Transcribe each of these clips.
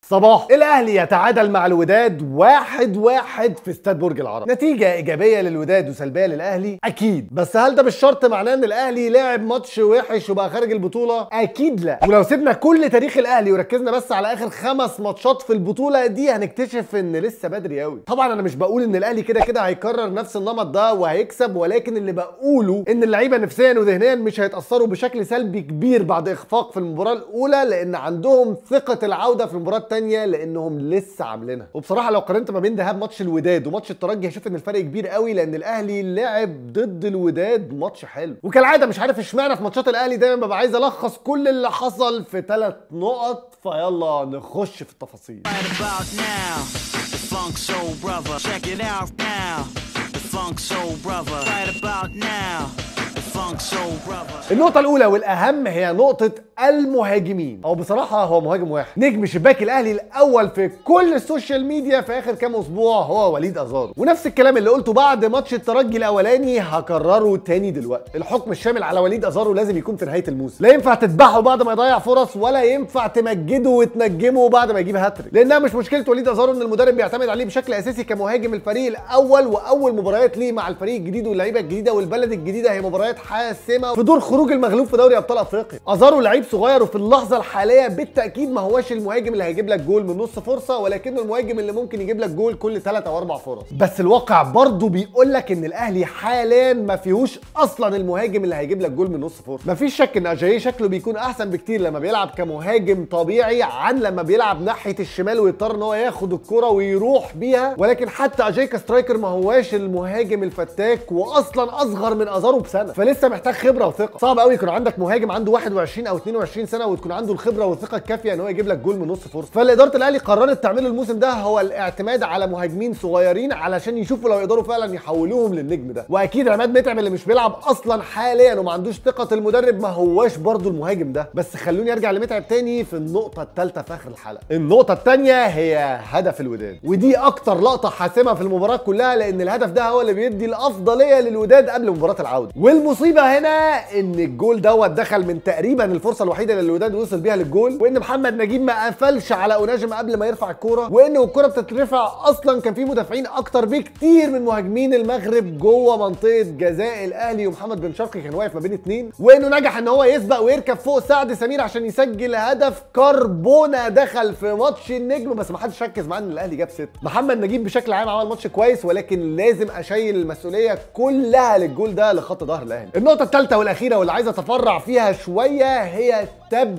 صباح الاهلي يتعادل مع الوداد واحد واحد في استاد برج العرب نتيجة ايجابية للوداد وسلبية للاهلي اكيد بس هل ده بالشرط معناه ان الاهلي لعب ماتش وحش وبقى خارج البطولة اكيد لا ولو سيبنا كل تاريخ الاهلي وركزنا بس على اخر خمس ماتشات في البطولة دي هنكتشف ان لسه بدري قوي طبعا انا مش بقول ان الاهلي كده كده هيكرر نفس النمط ده وهيكسب ولكن اللي بقوله ان اللعيبة نفسيا وذهنيا مش هيتأثروا بشكل سلبي كبير بعد اخفاق في المباراة الاولى لان عندهم ثقة العودة في المباراة الثانية لانهم لسه عاملينها وبصراحه لو قارنت ما بين ذهاب ماتش الوداد وماتش الترجي هشوف ان الفرق كبير قوي لان الاهلي لعب ضد الوداد ماتش حلو وكالعاده مش عارف اشمعنى في ماتشات الاهلي دايما ببقى عايز الخص كل اللي حصل في ثلاث نقط فيلا نخش في التفاصيل Right about now, the Funk Soul Brother. Check it out now, the Funk Soul Brother. Right about now, the Funk Soul Brother. النقطة الأولى والأهم هي نقطة المهاجمين، أو بصراحة هو مهاجم واحد، نجم شباك الأهلي الأول في كل السوشيال ميديا في آخر كام أسبوع هو وليد أزارو، ونفس الكلام اللي قلته بعد ماتش الترجي الأولاني هكرره تاني دلوقتي، الحكم الشامل على وليد أزارو لازم يكون في نهاية الموسم، لا ينفع تذبحه بعد ما يضيع فرص ولا ينفع تمجده وتنجمه بعد ما يجيب هاتريك، لأنها مش مشكلة وليد أزارو إن المدرب بيعتمد عليه بشكل أساسي كمهاجم الفريق الأول وأول مباريات ليه مع الفريق الجديد واللعيبة الجديدة والبلد الجديدة هي مباريات حاسمة في دور خروج المغلوب في دوري ابطال افريقيا ازارو لعيب صغير وفي اللحظه الحاليه بالتاكيد ما هوش المهاجم اللي هيجيب لك جول من نص فرصه ولكنه المهاجم اللي ممكن يجيب لك جول كل ثلاث او اربع فرص بس الواقع برضه بيقول لك ان الاهلي حاليا ما فيهوش اصلا المهاجم اللي هيجيب لك جول من نص فرصه مفيش شك ان اجاي شكله بيكون احسن بكتير لما بيلعب كمهاجم طبيعي عن لما بيلعب ناحيه الشمال ويضطر ان هو ياخد الكره ويروح بيها ولكن حتى اجاي كسترايكر ما هواش المهاجم الفتاك واصلا اصغر من ازارو بسنه فلسه محتاج خبره وثقه صعب قوي يكون عندك مهاجم عنده 21 او 22 سنه وتكون عنده الخبره والثقه الكافيه ان هو يجيب لك جول من نص فرصه فالاداره الاهلي قررت تعمله الموسم ده هو الاعتماد على مهاجمين صغيرين علشان يشوفوا لو يقدروا فعلا يحولوهم للنجم ده واكيد عماد متعب اللي مش بيلعب اصلا حاليا وما عندوش ثقه المدرب ما هواش برضه المهاجم ده بس خلوني ارجع لمتعب تاني في النقطه الثالثه في اخر الحلقه النقطه الثانيه هي هدف الوداد ودي اكتر لقطه حاسمه في المباراه كلها لان الهدف ده هو اللي بيدي الافضليه للوداد قبل مباراه العوده والمصيبه هنا ان الجول دوت دخل من تقريبا الفرصه الوحيده اللي الوداد وصل بيها للجول وان محمد نجيب ما قفلش على اوناجم قبل ما يرفع الكوره وان الكوره بتترفع اصلا كان في مدافعين اكتر بكتير من مهاجمين المغرب جوه منطقه جزاء الاهلي ومحمد بن شرقي كان واقف ما بين اتنين وانه نجح ان هو يسبق ويركب فوق سعد سمير عشان يسجل هدف كربونه دخل في ماتش النجم بس ما حدش ركز معاه ان الاهلي جاب ست محمد نجيب بشكل عام عمل ماتش كويس ولكن لازم اشيل المسؤوليه كلها للجول ده لخط ظهر الاهلي النقطه الثالثه والاخيره واللي عايز اتفرع فيها شويه هي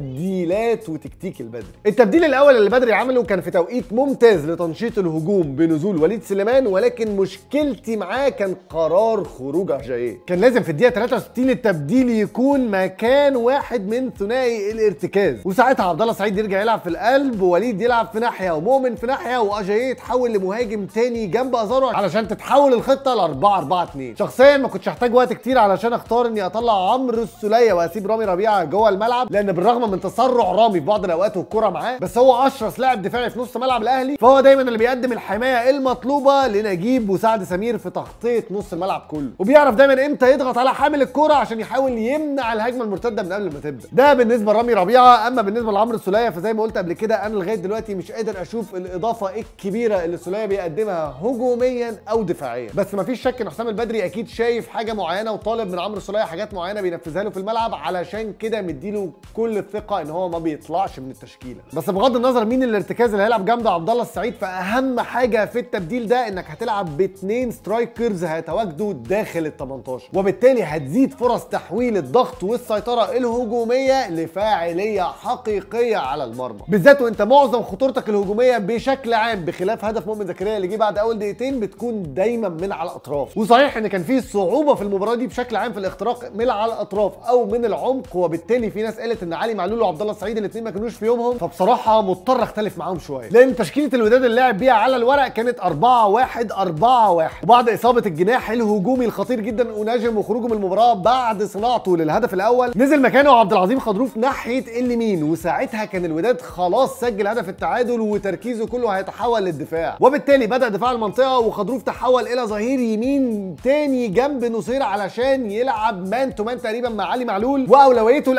تبديلات وتكتيك البدري التبديل الاول اللي بدري عمله كان في توقيت ممتاز لتنشيط الهجوم بنزول وليد سليمان ولكن مشكلتي معاه كان قرار خروج اجاييه كان لازم في الدقيقه 63 التبديل يكون مكان واحد من ثنائي الارتكاز وساعتها عبد الله سعيد يرجع يلعب في القلب ووليد يلعب في ناحيه ومؤمن في ناحيه واجاييه يتحول لمهاجم تاني جنب ازارو علشان تتحول الخطه ل 4 4 2 شخصيا ما كنتش هحتاج وقت كتير علشان اختار اني اطلع عمرو السوليه واسيب رامي ربيعه جوه الملعب لان بالرغم من تسرع رامي في بعض الاوقات والكره معاه بس هو اشرس لاعب دفاعي في نص ملعب الاهلي فهو دايما اللي بيقدم الحمايه المطلوبه لنجيب وسعد سمير في تغطيه نص الملعب كله وبيعرف دايما امتى يضغط على حامل الكره عشان يحاول يمنع الهجمه المرتده من قبل ما تبدا ده بالنسبه لرامي ربيعه اما بالنسبه لعمرو السوليه فزي ما قلت قبل كده انا لغايه دلوقتي مش قادر اشوف الاضافه الكبيره اللي السوليه بيقدمها هجوميا او دفاعيا بس مفيش شك ان حسام البدري اكيد شايف حاجه معينه وطالب من عمرو السوليه حاجات معينه بينفذها له في الملعب علشان كده مديله كل الثقه ان هو ما بيطلعش من التشكيله بس بغض النظر مين الارتكاز اللي هيلعب جنب عبد الله السعيد فاهم حاجه في التبديل ده انك هتلعب باثنين سترايكرز هيتواجدوا داخل ال 18 وبالتالي هتزيد فرص تحويل الضغط والسيطره الهجوميه لفاعليه حقيقيه على المرمى بالذات وانت معظم خطورتك الهجوميه بشكل عام بخلاف هدف مؤمن زكريا اللي جه بعد اول دقيقتين بتكون دايما من على الاطراف وصحيح ان كان في صعوبه في المباراه دي بشكل عام في الاختراق من على الاطراف او من العمق وبالتالي في ناس قالت ان علي معلول وعبد الله السعيد الاثنين ما كانوش في يومهم فبصراحه مضطر اختلف معاهم شويه لان تشكيله الوداد اللي لعب بيها على الورق كانت 4 1 4 1 وبعد اصابه الجناح الهجومي الخطير جدا ونجم وخروجه من المباراه بعد صناعته للهدف الاول نزل مكانه عبد العظيم خضروف ناحيه اليمين وساعتها كان الوداد خلاص سجل هدف التعادل وتركيزه كله هيتحول للدفاع وبالتالي بدا دفاع المنطقه وخضروف تحول الى ظهير يمين تاني جنب نصير علشان يلعب مان تو مان تقريبا مع علي معلول واولويته الاساسيه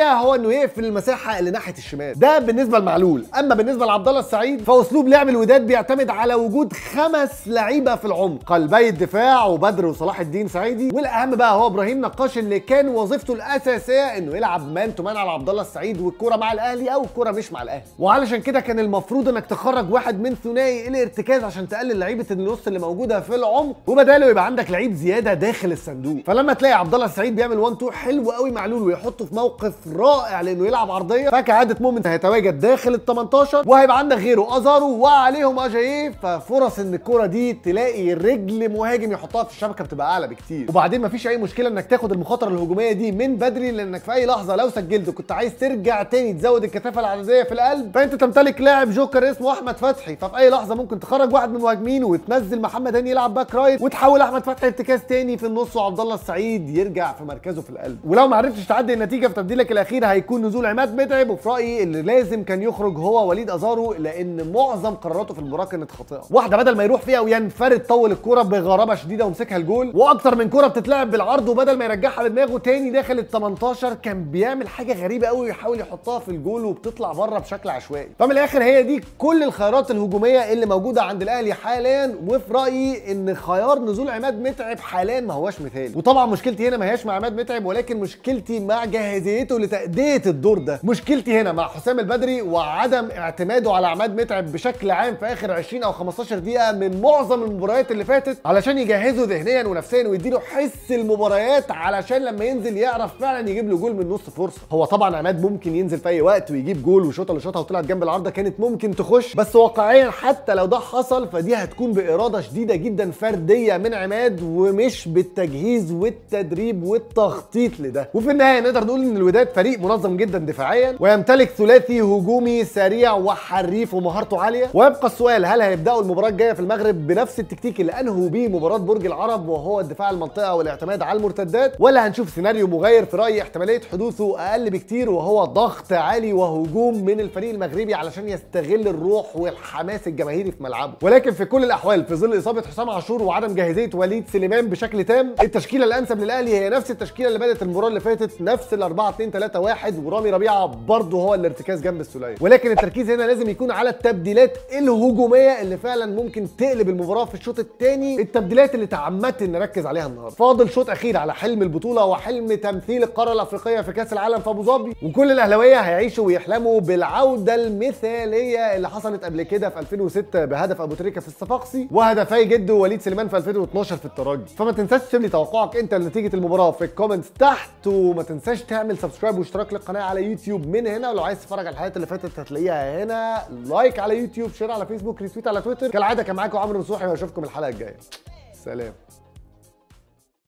الحقيقه هو انه يقفل المساحه اللي ناحيه الشمال ده بالنسبه لمعلول اما بالنسبه لعبد الله السعيد فاسلوب لعب الوداد بيعتمد على وجود خمس لعيبه في العمق قلبي الدفاع وبدر وصلاح الدين سعيدي والاهم بقى هو ابراهيم نقاش اللي كان وظيفته الاساسيه انه يلعب مان تو مان على عبد الله السعيد والكره مع الاهلي او الكره مش مع الاهلي وعلشان كده كان المفروض انك تخرج واحد من ثنائي الارتكاز عشان تقلل لعيبه النص اللي موجوده في العمق وبداله يبقى عندك لعيب زياده داخل الصندوق فلما تلاقي عبد الله السعيد بيعمل 1 2 حلو قوي معلول ويحطه في موقف رائع لانه يلعب عرضيه فكعاده مومنت هيتواجد داخل ال 18 وهيبقى عندك غيره ازارو وعليهم اجاييه ففرص ان الكره دي تلاقي رجل مهاجم يحطها في الشبكه بتبقى اعلى بكتير وبعدين مفيش اي مشكله انك تاخد المخاطره الهجوميه دي من بدري لانك في اي لحظه لو سجلت وكنت عايز ترجع تاني تزود الكثافه العدديه في القلب فانت تمتلك لاعب جوكر اسمه احمد فتحي ففي اي لحظه ممكن تخرج واحد من المهاجمين وتنزل محمد هاني يلعب باك رايت وتحول احمد فتحي ارتكاز تاني في النص وعبد الله السعيد يرجع في مركزه في القلب ولو ما عرفتش تعدي النتيجه في تبديلك الاخير هيكون نزول عماد متعب وفي رايي اللي لازم كان يخرج هو وليد ازارو لان معظم قراراته في المباراه كانت خاطئه واحده بدل ما يروح فيها وينفرد طول الكوره بغرابه شديده ومسكها الجول واكتر من كوره بتتلعب بالعرض وبدل ما يرجعها بدماغه تاني داخل ال 18 كان بيعمل حاجه غريبه قوي ويحاول يحطها في الجول وبتطلع بره بشكل عشوائي فمن الاخر هي دي كل الخيارات الهجوميه اللي موجوده عند الاهلي حاليا وفي رايي ان خيار نزول عماد متعب حاليا ما هوش مثالي وطبعا مشكلتي هنا ما هياش مع عماد متعب ولكن مشكلتي مع جاهزيته لتاديه الدور ده مشكلتي هنا مع حسام البدري وعدم اعتماده على عماد متعب بشكل عام في اخر 20 او 15 دقيقه من معظم المباريات اللي فاتت علشان يجهزه ذهنيا ونفسيا ويديله حس المباريات علشان لما ينزل يعرف فعلا يجيب له جول من نص فرصه هو طبعا عماد ممكن ينزل في اي وقت ويجيب جول وشوطه اللي شاطها وطلعت جنب العارضه كانت ممكن تخش بس واقعيا حتى لو ده حصل فدي هتكون باراده شديده جدا فرديه من عماد ومش بالتجهيز والتدريب والتخطيط لده وفي النهايه نقدر نقول ان الوداد فريق منظم جدا دفاعيا ويمتلك ثلاثي هجومي سريع وحريف ومهارته عاليه ويبقى السؤال هل هيبداوا المباراه الجايه في المغرب بنفس التكتيك اللي انهوا بيه مباراه برج العرب وهو الدفاع المنطقه والاعتماد على المرتدات ولا هنشوف سيناريو مغاير في رايي احتماليه حدوثه اقل بكتير وهو ضغط عالي وهجوم من الفريق المغربي علشان يستغل الروح والحماس الجماهيري في ملعبه ولكن في كل الاحوال في ظل اصابه حسام عاشور وعدم جاهزيه وليد سليمان بشكل تام التشكيله الانسب للاهلي هي نفس التشكيله اللي بدات المباراه اللي فاتت نفس ال 4 2 3 1 ورامي ربيعه برضه هو الارتكاز جنب السوليه ولكن التركيز هنا لازم يكون على التبديلات الهجوميه اللي فعلا ممكن تقلب المباراه في الشوط الثاني التبديلات اللي تعمدت ان نركز عليها النهارده فاضل شوط اخير على حلم البطوله وحلم تمثيل القاره الافريقيه في كاس العالم في ابو ظبي وكل الاهلاويه هيعيشوا ويحلموا بالعوده المثاليه اللي حصلت قبل كده في 2006 بهدف ابو تريكه في الصفاقسي وهدفي جده ووليد سليمان في 2012 في الترجي فما تنساش تسيب لي توقعك انت لنتيجه المباراه في الكومنتس تحت وما تنساش تعمل سبسكرايب واشتراك للقناه على يوتيوب من هنا ولو عايز تتفرج على الحلقات اللي فاتت هتلاقيها هنا لايك على يوتيوب شير على فيسبوك ريتويت على تويتر كالعاده كان معاكم عمرو نصوحي واشوفكم الحلقه الجايه سلام